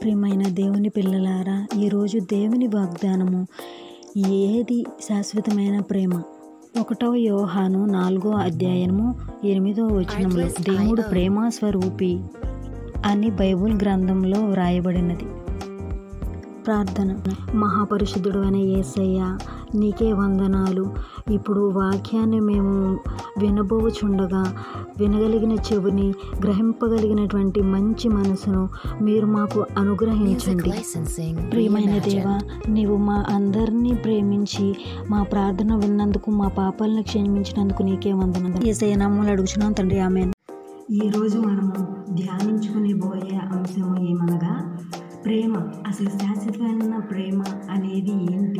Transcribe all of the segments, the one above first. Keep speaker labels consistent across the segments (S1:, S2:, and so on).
S1: ప్రియమైన దేవుని పిల్లలారా ఈరోజు దేవుని వాగ్దానము ఏది శాశ్వతమైన ప్రేమ ఒకటవ యోహాను నాలుగో అధ్యాయము ఎనిమిదో వచనంలో దేవుడు ప్రేమ స్వరూపి అని బైబుల్ గ్రంథంలో వ్రాయబడినది ప్రార్థన మహాపరిశుద్ధుడు అనే యేసయ్య నీకే వందనాలు ఇప్పుడు వాక్యాన్ని మేము వినబోచుండగా వినగలిగిన చెవిని గ్రహింపగలిగినటువంటి మంచి మనసును మీరు మాకు అనుగ్రహించండి ప్రియమైన దేవ నీవు మా అందరినీ ప్రేమించి మా ప్రార్థన విన్నందుకు మా పాపాలను క్షమించినందుకు నీకే వందనం ఏసయ్య నామములు అడుగుచున్నాం తండ్రి ఆమె
S2: ఈరోజు మనము ధ్యానించుకునే పోయే అంశము ఏమనగా ప్రేమ అసలు శాశ్వతమైన ప్రేమ అనేది ఏంటి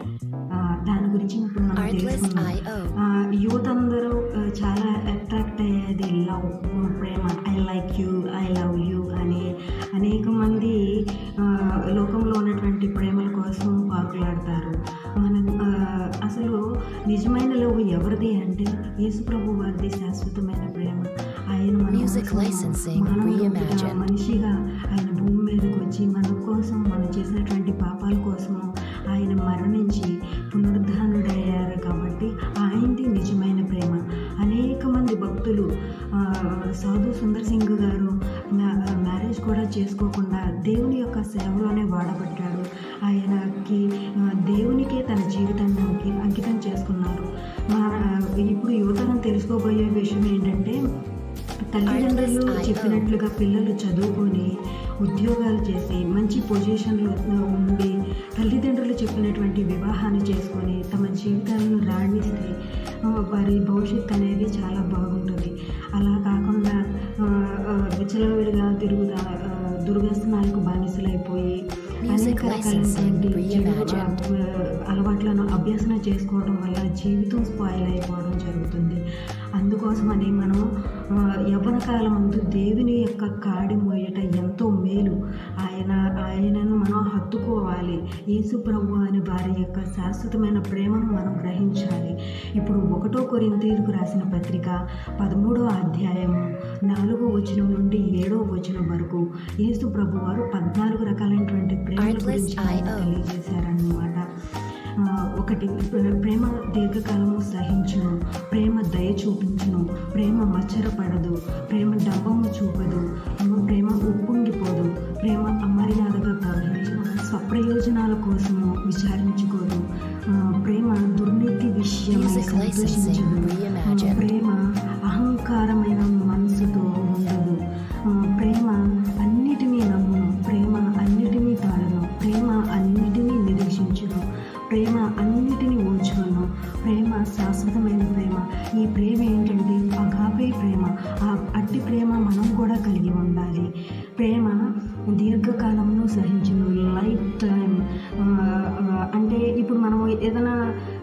S2: ఆ, దాని గురించి ఇప్పుడు మనం తెలుసుకుందాం ఆ, యూత్ అందరూ ఆ, చాలా అట్రాక్ట్ అయ్యేది లవ్ ప్రేమ I like you I love you అని అనేక మంది ఆ, లోకంలో ఉన్నటువంటి ప్రేమల కోసం పాకులాడతారు మన ఆ, అసలు నిజమైన లవ్ ఎవరిది అంటే యేసు ప్రభు వారిది శాశ్వతమైన ప్రేమ ఆయన మన
S3: Music
S2: కోసం
S3: licensing
S2: మానవుడిగా,
S3: reimagined.
S2: మనిషిగా ఆయన భూమి మీదకి వచ్చి మన కోసం మనం చేసినటువంటి పాపాల కోసము ఆయన మరణించి పునరుద్ధానుడయ్యారు కాబట్టి ఆయనది నిజమైన ప్రేమ అనేక మంది భక్తులు ఆ, సాధు సుందర్ సింగ్ గారు మ్యా- మ్యారేజ్ కూడా చేసుకోకుండా దేవుని యొక్క సేవలోనే వాడబడ్డాడు ఆయనకి ఆ, దేవునికే తన జీవితాన్ని అంకి- అంకితం చేసుకున్నారు మా ఇప్పుడు యువతరం తెలుసుకోబోయే విషయం ఏంటంటే తల్లిదండ్రులు చెప్పినట్లుగా పిల్లలు చదువుకొని ఉద్యోగాలు చేసి మంచి పొజిషన్లో ఉండి తల్లిదండ్రులు చెప్పినటువంటి వివాహాన్ని చేసుకొని తమ జీవితాలను రాణిస్తే ఆ, వారి భవిష్యత్తు అనేది చాలా బాగుంటుంది అలా కాకుండా ఆ, ఆ, విచ్చలవిడిగా తిరుగుతా ఆ, దుర్వ్యసనాలకు బానిసలైపోయి
S3: Music
S2: అనేక
S3: licensing
S2: రకాలైనటువంటి చెడు
S3: reimagined.
S2: ఆ, అలవాట్లను అభ్యసన చేసుకోవడం వల్ల జీవితం స్పాయిల్ అయిపోవడం జరుగుతుంది అందుకోసమని మనం ఆ, యవ్వన కాలం అందు దేవుని యొక్క కాడి మోయట ఎంతో మేలు ఆయన ఆయనను మనం హత్తుకోవాలి యేసు ప్రభు అని వారి యొక్క శాశ్వతమైన ప్రేమను మనం గ్రహించాలి ఇప్పుడు ఒకటో కొరింతీరుకు రాసిన పత్రిక పదమూడో అధ్యాయము నాలుగో వచనం నుండి ఏడో వచనం వరకు యేసు ప్రభు వారు పద్నాలుగు రకాలైనటువంటి ప్రేమ గురించి మనకు
S3: Artlist.io.
S2: తెలియజేశారన్నమాట ఆ, ఒకటి ప్ర- ప్రేమ దీర్ఘకాలము సహించును ప్రేమ దయ చూపించును ప్రేమ మచ్చరపడదు ప్రేమ డంబము చూపదు ప్రేమ ఉప్పొంగిపోదు ప్రేమ అమర్యాదగా ప్రవహించును స్వప్రయోజనాల కోసము విచారించుకోదు ఆ, ప్రేమ దుర్నీతి విషయమై
S3: Music licensing
S2: సంతోషించదు ఆ,
S3: reimagined.
S2: ప్రేమ అహంకారమైన మనసుతో ఉండదు ఆ, ప్రేమ అన్నిటినీ నమ్మును ప్రేమ అన్నిటినీ తాళను ప్రేమ అన్నిటినీ నిరీక్షించును ప్రేమ అన్నిటినీ ఓర్చుకును ప్రేమ శాశ్వతమైన ప్రేమ ఈ ప్రేమ ఏంటంటే అగాపే ప్రేమ ఆ అట్టి ప్రేమ మనం కూడా కలిగి ఉండాలి ప్రేమ దీర్ఘకాలంలో సహించును లైఫ్ టైం ఆ, ఆ, అంటే ఇప్పుడు మనం ఏదైనా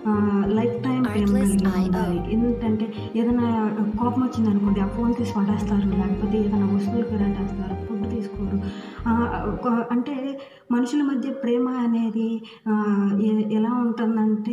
S2: లైఫ్ టైం ప్రేమ కలిగి ఉండాలి ఎందుకంటే ఏదైనా కోపం వచ్చింది అనుకోండి ఆ ఫోన్ తీసి పడేస్తారు లేకపోతే ఏదైనా వస్తువులు కరెంటేస్తారు ఫుడ్ తీసుకోరు ఆ, ఒక- అంటే మనుషుల మధ్య ప్రేమ అనేది ఆ, ఎ- ఎలా ఉంటుందంటే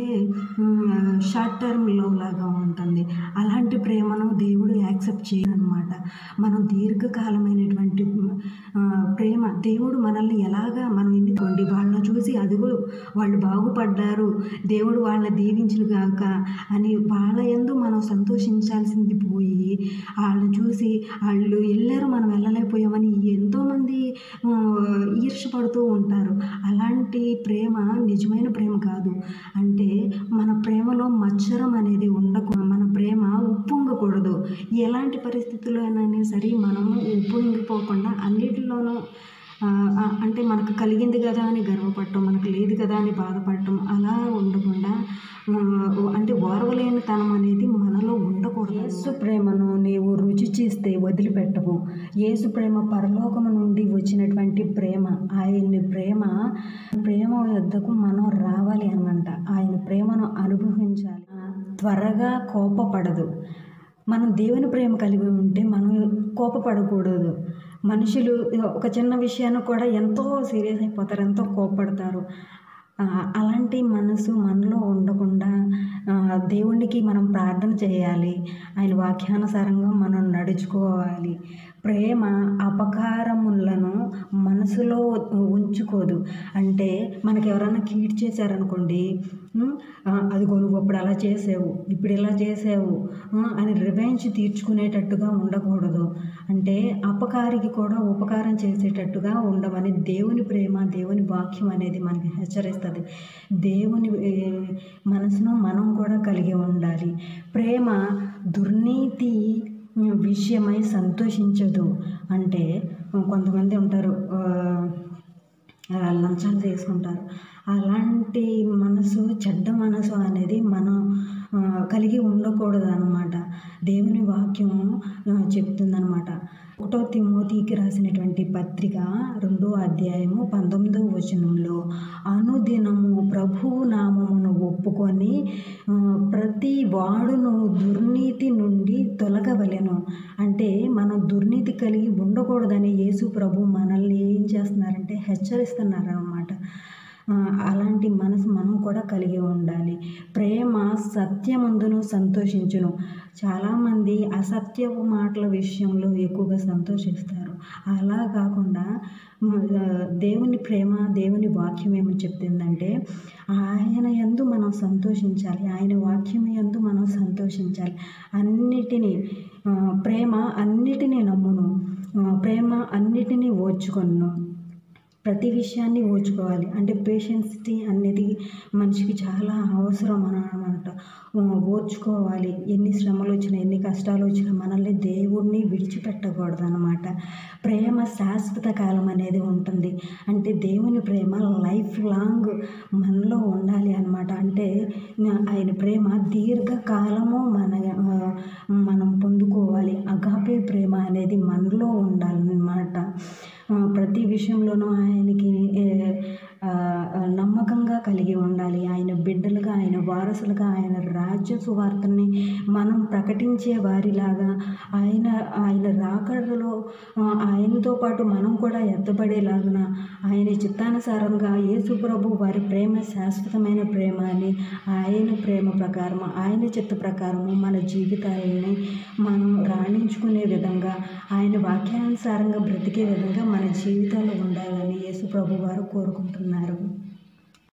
S2: షార్ట్ టర్మ్ లవ్ లాగా ఉంటుంది అలాంటి ప్రేమను దేవుడు యాక్సెప్ట్ చేయనమాట మనం దీర్ఘకాలమైనటువంటి ఆ, ప్రేమ దేవుడు మనల్ని ఎలాగా మనం ఎన్నుకోండి వాళ్ళని చూసి అదిగో వాళ్ళు బాగుపడ్డారు దేవుడు వాళ్ళని దీవించిన గాక అని వాళ్ళ ఎందు మనం సంతోషించాల్సింది పోయి వాళ్ళని చూసి వాళ్ళు వెళ్ళారు మనం వెళ్ళలేకపోయామని ఎంతోమంది ఆ, ఈర్ష్యపడుతూ ఉంటారు అలాంటి ప్రేమ నిజమైన ప్రేమ కాదు అంటే మన ప్రేమలో మచ్చరం అనేది ఉండకూడదు మన ప్రేమ ఉప్పొంగకూడదు ఎలాంటి పరిస్థితుల్లో అయినా సరే మనము ఉప్పొంగిపోకుండా అన్నిటిలోనూ ఆ, ఆ, అంటే మనకు కలిగింది కదా అని గర్వపడటం మనకు లేదు కదా అని బాధపడటం అలా ఉండకుండా ఆ, అంటే ఓర్వలేని తనం అనేది మనలో ఉండకూడదు యేసు ప్రేమను నీవు రుచి చేస్తే వదిలిపెట్టవు యేసు ప్రేమ పరలోకము నుండి వచ్చినటువంటి ప్రేమ ఆయన్ని ప్రేమ ప్రేమ యొద్దకు మనం రావాలి అనమాట ఆయన ప్రేమను అనుభవించాలి ఆ, త్వరగా కోపపడదు మనం దేవుని ప్రేమ కలిగి ఉంటే మనం కోపపడకూడదు మనుషులు ఒక చిన్న విషయాన్ని కూడా ఎంతో సీరియస్ అయిపోతారు ఎంతో కోపపడతారు ఆ, అలాంటి మనసు మనలో ఉండకుండా ఆ, దేవునికి మనం ప్రార్థన చేయాలి ఆయన వాక్యానుసారంగా మనం నడుచుకోవాలి ప్రేమ అపకారములను మనసులో ఉంచుకోదు అంటే మనకి ఎవరైనా కీడు చేశారనుకోండి ఉమ్, ఆ, అదిగో నువ్వు అప్పుడు అలా చేసావు ఇప్పుడు ఇలా చేసావు ఆ, అని రివెంజ్ తీర్చుకునేటట్టుగా ఉండకూడదు అంటే అపకారికి కూడా ఉపకారం చేసేటట్టుగా ఉండమని దేవుని ప్రేమ దేవుని వాక్యం అనేది మనకి హెచ్చరిస్తుంది దేవుని ఏ, మనసును మనం కూడా కలిగి ఉండాలి ప్రేమ దుర్నీతి విషయమై సంతోషించదు అంటే కొంతమంది ఉంటారు ఆ, ఆ, లంచాలు తీసుకుంటారు అలాంటి మనసు చెడ్డ మనసు అనేది మనం ఆ, కలిగి ఉండకూడదు అనమాట దేవుని వాక్యం చెప్తుందనమాట ఒకటో తిమోతికి రాసినటువంటి పత్రిక రెండో అధ్యాయము పంతొమ్మిదో వచనంలో అనుదినము ప్రభువు నామమును ఒప్పుకొని ఆ, ప్రతి వాడును దుర్నీతి నుండి తొలగవలెను అంటే మనం దుర్నీతి కలిగి ఉండకూడదని యేసు ప్రభు మనల్ని ఏం చేస్తున్నారంటే హెచ్చరిస్తున్నారు అనమాట అలాంటి మనసు మనం కూడా కలిగి ఉండాలి ప్రేమ సత్యమందును సంతోషించును చాలామంది అసత్యపు మాటల విషయంలో ఎక్కువగా సంతోషిస్తారు అలా కాకుండా మ, ఆ, దేవుని ప్రేమ దేవుని వాక్యం ఏమని చెప్తుందంటే ఆయన యందు మనం సంతోషించాలి ఆయన వాక్యం యందు మనం సంతోషించాలి అన్నిటినీ ఆ, ప్రేమ అన్నిటినీ నమ్మును ఆ, ప్రేమ అన్నిటినీ ఓర్చుకొను ప్రతి విషయాన్ని ఓర్చుకోవాలి అంటే పేషెన్సిటీ అనేది మనిషికి చాలా అవసరం అని అనమాట ఓర్చుకోవాలి ఎన్ని శ్రమలు వచ్చినా ఎన్ని కష్టాలు వచ్చినా మనల్ని దేవుణ్ణి విడిచిపెట్టకూడదు అనమాట ప్రేమ శాశ్వత కాలం అనేది ఉంటుంది అంటే దేవుని ప్రేమ లైఫ్ లాంగ్ మనలో ఉండాలి అనమాట అంటే ఆయన ప్రేమ దీర్ఘకాలము మన ఆ, మనం పొందుకోవాలి అగాపే ప్రేమ అనేది మనలో ఉండాలన్నమాట ఆ, ప్రతి విషయంలోనూ ఆయనకి ఏ, ఆ, ఆ, నమ్మకంగా కలిగి ఉండాలి ఆయన బిడ్డలుగా ఆయన వారసులుగా ఆయన రాజ్య సువార్తని మనం ప్రకటించే వారిలాగా ఆయన ఆయన రాకడలో ఆ, ఆయనతో పాటు మనం కూడా ఎత్తబడేలాగున ఆయన చిత్తానుసారంగా యేసు ప్రభు వారి ప్రేమ శాశ్వతమైన ప్రేమ అని ఆయన ప్రేమ ప్రకారం ఆయన చిత్త ప్రకారము మన జీవితాలని మనం రాణించుకునే విధంగా ఆయన వాక్యానుసారంగా బ్రతికే విధంగా మన జీవితాలు ఉండాలని యేసు ప్రభు వారు కోరుకుంటున్నారు